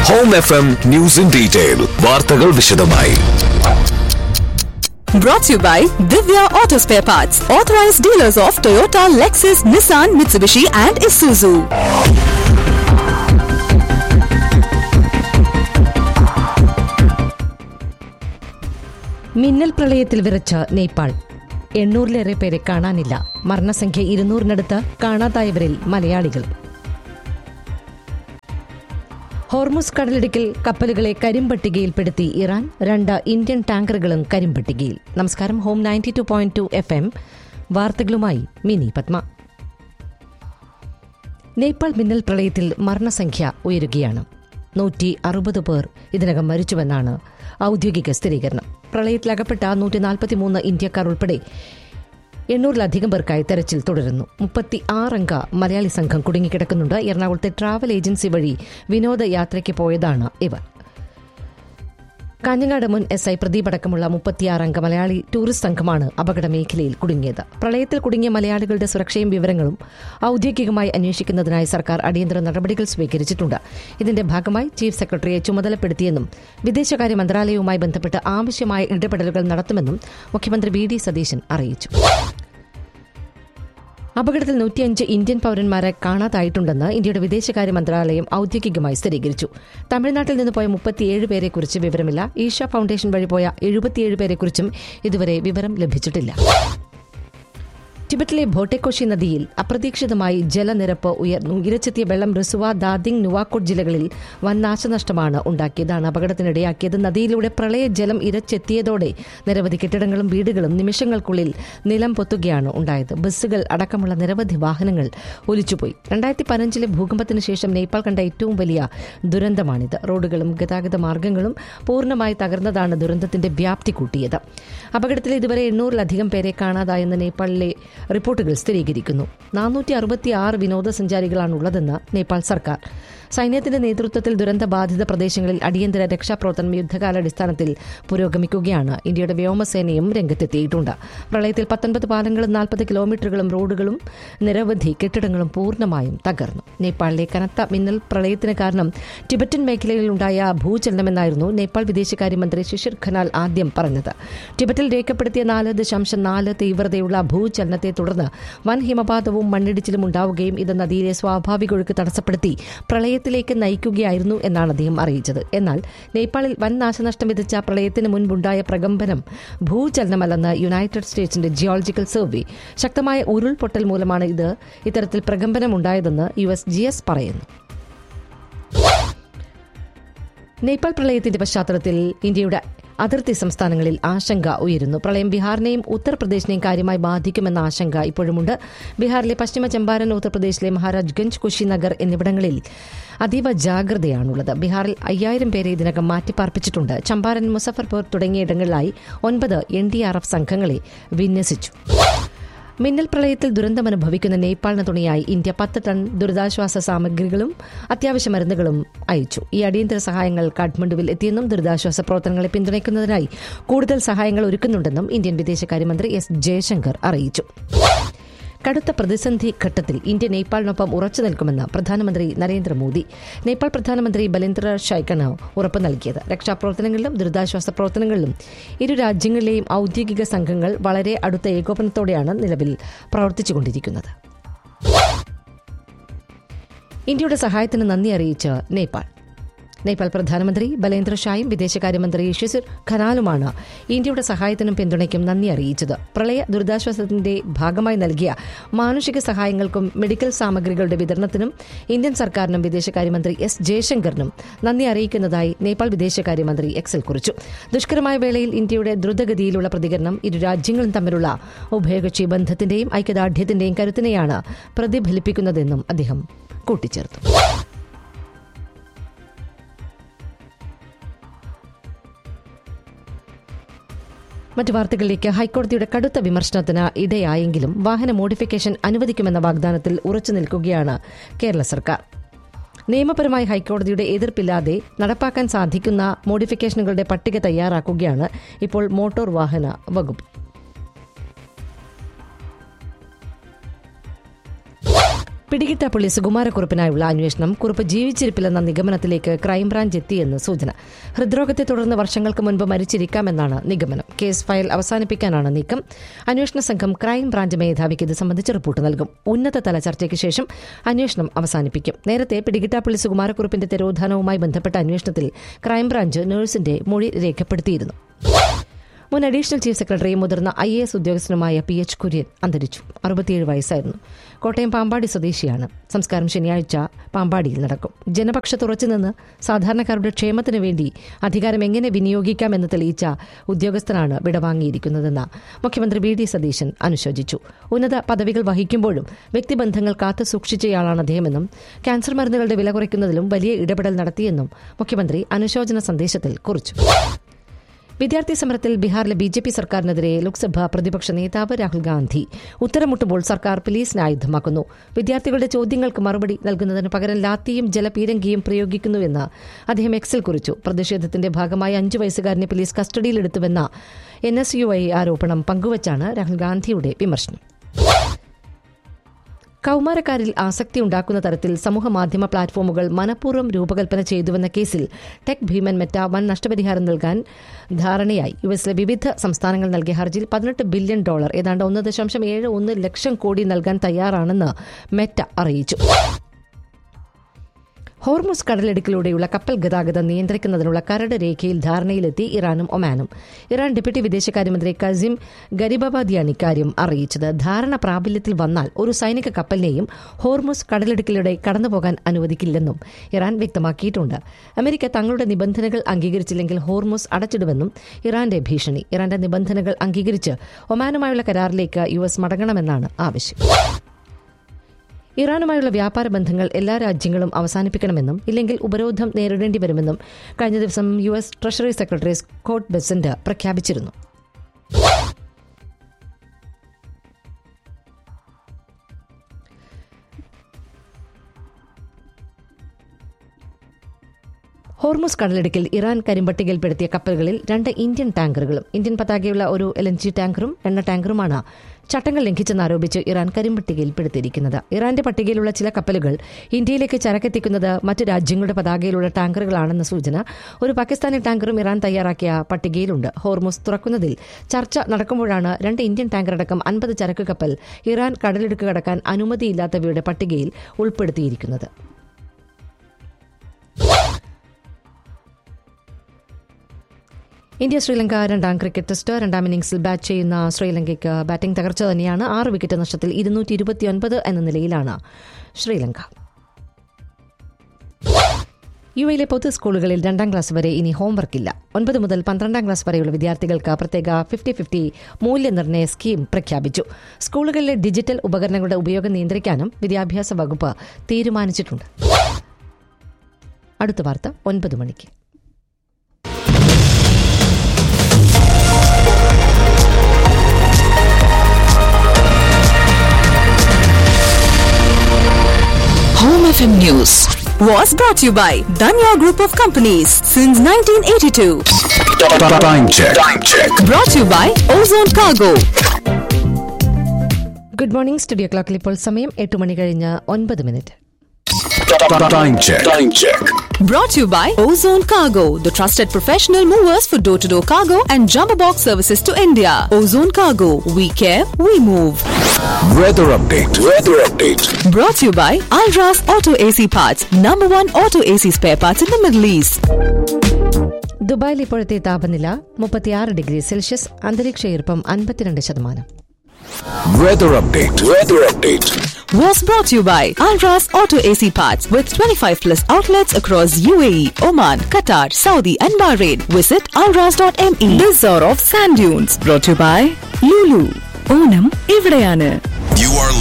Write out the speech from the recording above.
Home F M news in detail വാർത്തകൾ വിശദമായി Brought to you by Divya Auto Spare Parts, authorized dealers of Toyota, Lexus, Nissan, Mitsubishi, and Isuzu. മിന്നൽ പ്രളയത്തിൽ വിറച്ച നേപ്പാൾ എണ്ണൂറിലേറെ പേരെ കാണാനില്ല മരണസംഖ്യ ഇരുന്നൂറിനടുത്ത് കാണാതായവരിൽ മലയാളികൾ ഹോർമുസ് കടലിടുക്കിൽ കപ്പലുകളെ കരിമ്പട്ടികയിൽപ്പെടുത്തി ഇറാൻ രണ്ട് ഇന്ത്യൻ ടാങ്കറുകളും കരിമ്പട്ടികയിൽ നമസ്കാരം home ninety two point two FM എം വാർത്തകളുമായി മിനി പത്മ നേപ്പാൾ മിന്നൽ പ്രളയത്തിൽ മരണസംഖ്യ ഉയരുകയാണ് നൂറ്റി അറുപത് പേർ ഇതിനകം മരിച്ചുവെന്നാണ് ഔദ്യോഗിക സ്ഥിരീകരണം പ്രളയത്തിലകപ്പെട്ട നൂറ്റി നാൽപ്പത്തിമൂന്ന് ഇന്ത്യക്കാർ ഉൾപ്പെടെ എണ്ണൂറിലധികം പേർക്കായി തെരച്ചിൽ തുടരുന്നു മുപ്പത്തി ആറംഗ മലയാളി സംഘം കുടുങ്ങിക്കിടക്കുന്നുണ്ട് എറണാകുളത്തെ ട്രാവൽ ഏജൻസി വഴി വിനോദയാത്രയ്ക്ക് പോയതാണ് ഇവർ കാഞ്ഞങ്ങാട് മുൻ എസ് ഐ പ്രദീപ് അടക്കമുള്ള മുപ്പത്തിയാറംഗ മലയാളി ടൂറിസ്റ്റ് സംഘമാണ് അപകട മേഖലയിൽ കുടുങ്ങിയത് പ്രളയത്തിൽ കുടുങ്ങിയ മലയാളികളുടെ സുരക്ഷയും വിവരങ്ങളും ഔദ്യോഗികമായി അന്വേഷിക്കുന്നതിനായി സർക്കാർ അടിയന്തര നടപടികൾ സ്വീകരിച്ചിട്ടുണ്ട് ഇതിന്റെ ഭാഗമായി ചീഫ് സെക്രട്ടറിയെ ചുമതലപ്പെടുത്തിയെന്നും വിദേശകാര്യ മന്ത്രാലയവുമായി ബന്ധപ്പെട്ട് ആവശ്യമായ ഇടപെടലുകൾ നടത്തുമെന്നും മുഖ്യമന്ത്രി വി ഡി സതീശൻ അറിയിച്ചു അപകടത്തിൽ നൂറ്റിയഞ്ച് ഇന്ത്യൻ പൌരന്മാരെ കാണാതായിട്ടുണ്ടെന്ന് ഇന്ത്യയുടെ വിദേശകാര്യ മന്ത്രാലയം ഔദ്യോഗികമായി സ്ഥിരീകരിച്ചു തമിഴ്നാട്ടിൽ നിന്ന് പോയ മുപ്പത്തിയേഴ് പേരെക്കുറിച്ച് വിവരമില്ല ഈഷ ഫൗണ്ടേഷൻ വഴി പോയ എഴുപത്തിയേഴ് പേരെക്കുറിച്ചും ഇതുവരെ വിവരം ലഭിച്ചിട്ടില്ല ടിബറ്റിലെ ഭോട്ടെക്കോഷി നദിയിൽ അപ്രതീക്ഷിതമായി ജലനിരപ്പ് ഉയർന്നു ഇരച്ചെത്തിയ വെള്ളം റിസുവ ദാദിങ് നുവാക്കോട്ട് ജില്ലകളിൽ വൻ നാശനഷ്ടമാണ് ഉണ്ടാക്കിയതാണ് അപകടത്തിനിടയാക്കിയത് നദിയിലൂടെ പ്രളയജലം ഇരച്ചെത്തിയതോടെ നിരവധി കെട്ടിടങ്ങളും വീടുകളും നിമിഷങ്ങൾക്കുള്ളിൽ നിലം പൊത്തുകയാണ് ഉണ്ടായത് ബസ്സുകൾ അടക്കമുള്ള നിരവധി വാഹനങ്ങൾ ഒലിച്ചുപോയി രണ്ടായിരത്തി പതിനഞ്ചിലെ ഭൂകമ്പത്തിന് ശേഷം നേപ്പാൾ കണ്ട ഏറ്റവും വലിയ ദുരന്തമാണിത് റോഡുകളും ഗതാഗത മാർഗങ്ങളും പൂർണ്ണമായി തകർന്നതാണ് ദുരന്തത്തിന്റെ വ്യാപ്തി കൂട്ടിയത് അപകടത്തിൽ ഇതുവരെ എണ്ണൂറിലധികം പേരെ കാണാതായെന്ന് നേപ്പാളിലെ റിപ്പോർട്ടുകൾ സ്ഥിരീകരിക്കുന്നു നാനൂറ്റി അറുപത്തിയാറ് വിനോദസഞ്ചാരികളാണുള്ളതെന്ന് നേപ്പാൾ സർക്കാർ സൈന്യത്തിന്റെ നേതൃത്വത്തിൽ ദുരന്തബാധിത പ്രദേശങ്ങളിൽ അടിയന്തര രക്ഷാപ്രവർത്തനം യുദ്ധകാലാടിസ്ഥാനത്തിൽ പുരോഗമിക്കുകയാണ് ഇന്ത്യയുടെ വ്യോമസേനയും രംഗത്തെത്തിയിട്ടുണ്ട് പ്രളയത്തിൽ പത്തൊൻപത് പാലങ്ങളും നാൽപ്പത് കിലോമീറ്ററുകളും റോഡുകളും നിരവധി കെട്ടിടങ്ങളും പൂർണ്ണമായും തകർന്നു നേപ്പാളിലെ കനത്ത മിന്നൽ പ്രളയത്തിന് കാരണം ടിബറ്റൻ മേഖലയിലുണ്ടായ ഭൂചലനമെന്നായിരുന്നു നേപ്പാൾ വിദേശകാര്യമന്ത്രി ശിശിർ ഖനാൽ ആദ്യം പറഞ്ഞത് ടിബറ്റിൽ രേഖപ്പെടുത്തിയ നാല് ദശാംശം നാല് തീവ്രതയുള്ള ഭൂചലനത്തെ തുടർന്ന് വൻ ഹിമപാതവും മണ്ണിടിച്ചിലും ഉണ്ടാവുകയും ഇത് നദിയിലെ സ്വാഭാവിക ഒഴുക്ക് തടസ്സപ്പെടുത്തി പ്രളയത്തിലേക്ക് നയിക്കുകയായിരുന്നു എന്നാണ് അദ്ദേഹം അറിയിച്ചത് എന്നാൽ നേപ്പാളിൽ വൻ നാശനഷ്ടം വിധിച്ച പ്രളയത്തിന് മുൻപുണ്ടായ പ്രകമ്പനം ഭൂചലനമല്ലെന്ന് യുണൈറ്റഡ് സ്റ്റേറ്റ്സിന്റെ ജിയോളജിക്കൽ സർവേ ശക്തമായ ഉരുൾപൊട്ടൽ മൂലമാണ് ഇത് ഇത്തരത്തിൽ പ്രകമ്പനമുണ്ടായതെന്ന് യു എസ് ജി എസ് പറയുന്നു നേപ്പാൾ പ്രളയത്തിന്റെ പശ്ചാത്തലത്തിൽ ഇന്ത്യയുടെ അതിർത്തി സംസ്ഥാനങ്ങളിൽ ആശങ്ക ഉയരുന്നു പ്രളയം ബീഹാറിനെയും ഉത്തർപ്രദേശിനെയും കാര്യമായി ബാധിക്കുമെന്ന ആശങ്ക ഇപ്പോഴുമുണ്ട് ബീഹാറിലെ പശ്ചിമ ചമ്പാരൻ ഉത്തർപ്രദേശിലെ മഹാരാജ്ഗഞ്ച് കുശിനഗർ എന്നിവിടങ്ങളിൽ അതീവ ജാഗ്രതയാണുള്ളത് ബീഹാറിൽ അയ്യായിരം പേരെ ഇതിനകം മാറ്റിപ്പാർപ്പിച്ചിട്ടുണ്ട് ചമ്പാരൻ മുസഫർപൂർ തുടങ്ങിയ ഇടങ്ങളിലായി ഒൻപത് എൻ ഡി ആർ എഫ് സംഘങ്ങളെ വിന്യസിച്ചു മിന്നൽ പ്രളയത്തിൽ ദുരന്തമനുഭവിക്കുന്ന നേപ്പാളിന് തുണയായി ഇന്ത്യ പത്ത് ടൺ ദുരിതാശ്വാസ സാമഗ്രികളും അത്യാവശ്യ മരുന്നുകളും അയച്ചു ഈ അടിയന്തര സഹായങ്ങൾ കാഠ്മണ്ഡുവിൽ എത്തിയെന്നും ദുരിതാശ്വാസ പ്രവർത്തനങ്ങളെ പിന്തുണയ്ക്കുന്നതിനായി കൂടുതൽ സഹായങ്ങൾ ഒരുക്കുന്നുണ്ടെന്നും ഇന്ത്യൻ വിദേശകാര്യമന്ത്രി എസ് ജയശങ്കർ അറിയിച്ചു കടുത്ത പ്രതിസന്ധി ഘട്ടത്തിൽ ഇന്ത്യ നേപ്പാളിനൊപ്പം ഉറച്ചു നിൽക്കുമെന്ന് പ്രധാനമന്ത്രി നരേന്ദ്രമോദി നേപ്പാൾ പ്രധാനമന്ത്രി ബലേന്ദ്ര ഷൈക്കാണ് ഉറപ്പ് നൽകിയത് രക്ഷാപ്രവർത്തനങ്ങളിലും ദുരിതാശ്വാസ പ്രവർത്തനങ്ങളിലും ഇരു രാജ്യങ്ങളിലെയും ഔദ്യോഗിക സംഘങ്ങൾ വളരെ അടുത്ത ഏകോപനത്തോടെയാണ് നിലവിൽ പ്രവർത്തിച്ചുകൊണ്ടിരിക്കുന്നത് ഇന്ത്യയുടെ സഹായത്തിന് നന്ദി അറിയിച്ച് നേപ്പാൾ നേപ്പാൾ പ്രധാനമന്ത്രി ബലേന്ദ്ര ഷായും വിദേശകാര്യമന്ത്രി ഷിസിർ ഖനാലുമാണ് ഇന്ത്യയുടെ സഹായത്തിനും പിന്തുണയ്ക്കും നന്ദി അറിയിച്ചത് പ്രളയ ദുരിതാശ്വാസത്തിന്റെ ഭാഗമായി നൽകിയ മാനുഷിക സഹായങ്ങൾക്കും മെഡിക്കൽ സാമഗ്രികളുടെ വിതരണത്തിനും ഇന്ത്യൻ സർക്കാരിനും വിദേശകാര്യമന്ത്രി എസ് ജയശങ്കറിനും നന്ദി അറിയിക്കുന്നതായി നേപ്പാൾ വിദേശകാര്യമന്ത്രി എക്സൽ കുറിച്ചു ദുഷ്കരമായ വേളയിൽ ഇന്ത്യയുടെ ദ്രുതഗതിയിലുള്ള പ്രതികരണം ഇരു രാജ്യങ്ങളും തമ്മിലുള്ള ഉഭയകക്ഷി ബന്ധത്തിന്റെയും ഐക്യദാർഢ്യത്തിന്റെയും കരുത്തിനെയാണ് പ്രതിഫലിപ്പിക്കുന്നതെന്നും അദ്ദേഹം കൂട്ടിച്ചേർത്തു മറ്റു വാർത്തകളിലേക്ക് ഹൈക്കോടതിയുടെ കടുത്ത വിമർശനത്തിന് ഇടയായെങ്കിലും വാഹന മോഡിഫിക്കേഷൻ അനുവദിക്കുമെന്ന വാഗ്ദാനത്തിൽ ഉറച്ചു നിൽക്കുകയാണ് കേരള സർക്കാർ നിയമപരമായി ഹൈക്കോടതിയുടെ എതിർപ്പില്ലാതെ നടപ്പാക്കാൻ സാധിക്കുന്ന മോഡിഫിക്കേഷനുകളുടെ പട്ടിക തയ്യാറാക്കുകയാണ് ഇപ്പോൾ മോട്ടോർ വാഹന വകുപ്പ് പിടികിട്ടാപ്പള്ളി സുകുമാരക്കുറുപ്പിനായുള്ള അന്വേഷണം കുറുപ്പ് ജീവിച്ചിരിപ്പില്ലെന്ന നിഗമനത്തിലേക്ക് ക്രൈംബ്രാഞ്ച് എത്തിയെന്ന് സൂചന ഹൃദ്രോഗത്തെ തുടർന്ന് വർഷങ്ങൾക്ക് മുൻപ് മരിച്ചിരിക്കാമെന്നാണ് നിഗമനം കേസ് ഫയൽ അവസാനിപ്പിക്കാനാണ് നീക്കം അന്വേഷണ സംഘം ക്രൈംബ്രാഞ്ച് മേധാവിക്ക് ഇത് സംബന്ധിച്ച് റിപ്പോർട്ട് നൽകും ഉന്നതതല ചർച്ചയ്ക്ക് ശേഷം അന്വേഷണം അവസാനിപ്പിക്കും നേരത്തെ പിടികിട്ടാപ്പള്ളി സുകുമാരക്കുറുപ്പിന്റെ തിരോധാനവുമായി ബന്ധപ്പെട്ട അന്വേഷണത്തിൽ ക്രൈംബ്രാഞ്ച് നഴ്സിന്റെ മൊഴി രേഖപ്പെടുത്തിയിരുന്നു മുൻ അഡീഷണൽ ചീഫ് സെക്രട്ടറി മുതിർന്ന ഐ എ എസ് ഉദ്യോഗസ്ഥനുമായ പി എച്ച് കുര്യൻ അന്തരിച്ചു അറുപത്തിയേഴ് വയസ്സായിരുന്നു കോട്ടയം പാമ്പാടി സ്വദേശിയാണ് സംസ്കാരം ശനിയാഴ്ച പാമ്പാടിയിൽ നടക്കും ജനപക്ഷത്തുറച്ചു നിന്ന് സാധാരണക്കാരുടെ ക്ഷേമത്തിനു വേണ്ടി അധികാരം എങ്ങനെ വിനിയോഗിക്കാമെന്ന് തെളിയിച്ച ഉദ്യോഗസ്ഥനാണ് വിടവാങ്ങിയിരിക്കുന്നതെന്ന് മുഖ്യമന്ത്രി വി ഡി സതീശൻ അനുശോചിച്ചു ഉന്നത പദവികൾ വഹിക്കുമ്പോഴും വ്യക്തിബന്ധങ്ങൾ കാത്തു സൂക്ഷിച്ചയാളാണ് അദ്ദേഹമെന്നും ക്യാൻസർ മരുന്നുകളുടെ വില കുറയ്ക്കുന്നതിലും വലിയ ഇടപെടൽ നടത്തിയെന്നും മുഖ്യമന്ത്രി അനുശോചന സന്ദേശത്തിൽ കുറിച്ചു വിദ്യാർത്ഥി സമരത്തിൽ ബീഹാറിലെ ബി ജെ പി സർക്കാരിനെതിരെ ലോക്സഭാ പ്രതിപക്ഷ നേതാവ് രാഹുൽ ഗാന്ധി ഉത്തരമുട്ടുമ്പോൾ സർക്കാർ പോലീസിനെ ആയുധമാക്കുന്നു വിദ്യാർത്ഥികളുടെ ചോദ്യങ്ങൾക്ക് മറുപടി നൽകുന്നതിന് പകരം ലാത്തിയും ജലപീരങ്കിയും പ്രയോഗിക്കുന്നുവെന്ന് അദ്ദേഹം എക്സിൽ കുറിച്ചു പ്രതിഷേധത്തിന്റെ ഭാഗമായി അഞ്ചു വയസ്സുകാരനെ പോലീസ് കസ്റ്റഡിയിലെടുത്തുവെന്ന എൻ എസ് യു ഐ ആരോപണം പങ്കുവച്ചാണ് രാഹുൽ ഗാന്ധിയുടെ വിമർശനം കൌമാരക്കാരിൽ ആസക്തി ഉണ്ടാക്കുന്ന തരത്തിൽ സമൂഹമാധ്യമ പ്ലാറ്റ്ഫോമുകൾ മനഃപൂർവ്വം രൂപകൽപ്പന ചെയ്തുവെന്ന കേസിൽ ടെക് ഭീമൻ മെറ്റ വൻ നഷ്ടപരിഹാരം നൽകാൻ ധാരണയായി യു എസിലെ വിവിധ സംസ്ഥാനങ്ങൾ നൽകിയ ഹർജിയിൽ പതിനെട്ട് ബില്യൺ ഡോളർ ഏതാണ്ട് ഒന്ന് ദശാംശം ഏഴ് ഒന്ന് ലക്ഷം കോടി നൽകാൻ തയ്യാറാണെന്ന് മെറ്റ അറിയിച്ചു ഹോർമുസ് കടലിടുക്കിലൂടെയുള്ള കപ്പൽ ഗതാഗതം നിയന്ത്രിക്കുന്നതിനുള്ള കരട് രേഖയിൽ ധാരണയിലെത്തി ഇറാനും ഒമാനും ഇറാൻ ഡെപ്യൂട്ടി വിദേശകാര്യമന്ത്രി കസിം ഗരിബാബാദിയാണ് ഇക്കാര്യം അറിയിച്ചത് ധാരണ പ്രാബല്യത്തിൽ വന്നാൽ ഒരു സൈനിക കപ്പലിനെയും ഹോർമുസ് കടലിടുക്കിലൂടെ കടന്നുപോകാൻ അനുവദിക്കില്ലെന്നും ഇറാൻ വ്യക്തമാക്കിയിട്ടുണ്ട് അമേരിക്ക തങ്ങളുടെ നിബന്ധനകൾ അംഗീകരിച്ചില്ലെങ്കിൽ ഹോർമുസ് അടച്ചിടുമെന്നും ഇറാന്റെ ഭീഷണി ഇറാന്റെ നിബന്ധനകൾ അംഗീകരിച്ച് ഒമാനുമായുള്ള കരാറിലേക്ക് യു എസ് മടങ്ങണമെന്നാണ് ആവശ്യം ഇറാനുമായുള്ള വ്യാപാര ബന്ധങ്ങൾ എല്ലാ രാജ്യങ്ങളും അവസാനിപ്പിക്കണമെന്നും ഇല്ലെങ്കിൽ ഉപരോധം നേരിടേണ്ടി വരുമെന്നും കഴിഞ്ഞ ദിവസം U S treasury secretary Scott Bessent പ്രഖ്യാപിച്ചിരുന്നു ഹോർമുസ് കടലിടുക്കിൽ ഇറാൻ കരിമ്പട്ടികയിൽപ്പെടുത്തിയ കപ്പലുകളിൽ രണ്ട് ഇന്ത്യൻ ടാങ്കറുകളും ഇന്ത്യൻ പതാകയുള്ള ഒരു എൽ എൻ ജി ടാങ്കറും എണ്ണ ടാങ്കറുമാണ് ചട്ടങ്ങൾ ലംഘിച്ചെന്നാരോപിച്ച് ഇറാൻ കരിമ്പട്ടികയിൽപ്പെടുത്തിയിരിക്കുന്നത് ഇറാന്റെ പട്ടികയിലുള്ള ചില കപ്പലുകൾ ഇന്ത്യയിലേക്ക് ചരക്കെത്തിക്കുന്നത് മറ്റ് രാജ്യങ്ങളുടെ പതാകയിലുള്ള ടാങ്കറുകളാണെന്ന സൂചന ഒരു പാകിസ്ഥാനി ടാങ്കറും ഇറാൻ തയ്യാറാക്കിയ പട്ടികയിലുണ്ട് ഹോർമുസ് തുറക്കുന്നതിൽ ചർച്ച നടക്കുമ്പോഴാണ് രണ്ട് ഇന്ത്യൻ ടാങ്കറടക്കം അൻപത് ചരക്ക് കപ്പൽ ഇറാൻ കടലിടുക്ക് കടക്കാൻ അനുമതിയില്ലാത്തവയുടെ പട്ടികയിൽ ഉൾപ്പെടുത്തിയിരിക്കുന്നത് ഇന്ത്യ ശ്രീലങ്ക രണ്ടാം ക്രിക്കറ്റ് ടെസ്റ്റ് രണ്ടാം ഇന്നിംഗ്സിൽ ബാറ്റ് ചെയ്യുന്ന ശ്രീലങ്കയ്ക്ക് ബാറ്റിംഗ് തകർച്ച തന്നെയാണ് ആറ് വിക്കറ്റ് നഷ്ടത്തിൽ ഇരുന്നൂറ്റി ഇരുപത്തിയൊൻപത് എന്ന നിലയിലാണ് ശ്രീലങ്ക യു എയിലെ പൊതു സ്കൂളുകളിൽ രണ്ടാം ക്ലാസ് വരെ ഇനി ഹോംവർക്ക് ഇല്ല ഒൻപത് മുതൽ പന്ത്രണ്ടാം ക്ലാസ് വരെയുള്ള വിദ്യാർത്ഥികൾക്ക് പ്രത്യേക ഫിഫ്റ്റി ഫിഫ്റ്റി മൂല്യനിർണ്ണയ സ്കീം പ്രഖ്യാപിച്ചു സ്കൂളുകളിലെ ഡിജിറ്റൽ ഉപകരണങ്ങളുടെ ഉപയോഗം നിയന്ത്രിക്കാനും വിദ്യാഭ്യാസ വകുപ്പ് തീരുമാനിച്ചിട്ടുണ്ട് അടുത്ത വാർത്ത ഒൻപത് മണിക്ക് Home FM News was brought to you by Danya Group of Companies since 1982. Time check. Time check. Brought to you by Ozone Cargo. Good morning studio ക്ലോക്കിൽ ഇപ്പോൾ സമയം എട്ട് മണി കഴിഞ്ഞ് ഒൻപത് minute Time check. Time check. Brought to you by Ozone Cargo, the trusted professional movers for door to door cargo and jumbo box services to India. Ozone Cargo, we care, we move. Weather update. Weather update. Brought to you by Alras Auto AC Parts, number one auto AC spare parts in the Middle East. ദുബായിൽ ഇപ്പോഴത്തെ താപനില മുപ്പത്തിയാറ് degree Celsius അന്തരീക്ഷ ഈർപ്പം അൻപത്തിരണ്ട് ശതമാനം Weather update. Weather update. was brought to you by Alras Auto AC Parts with 25 plus outlets across UAE, Oman, Qatar, Saudi and Bahrain. Visit alras.me. This hour of Sand Dunes brought to you by Lulu. Onam ഇവിടെയാണ് You are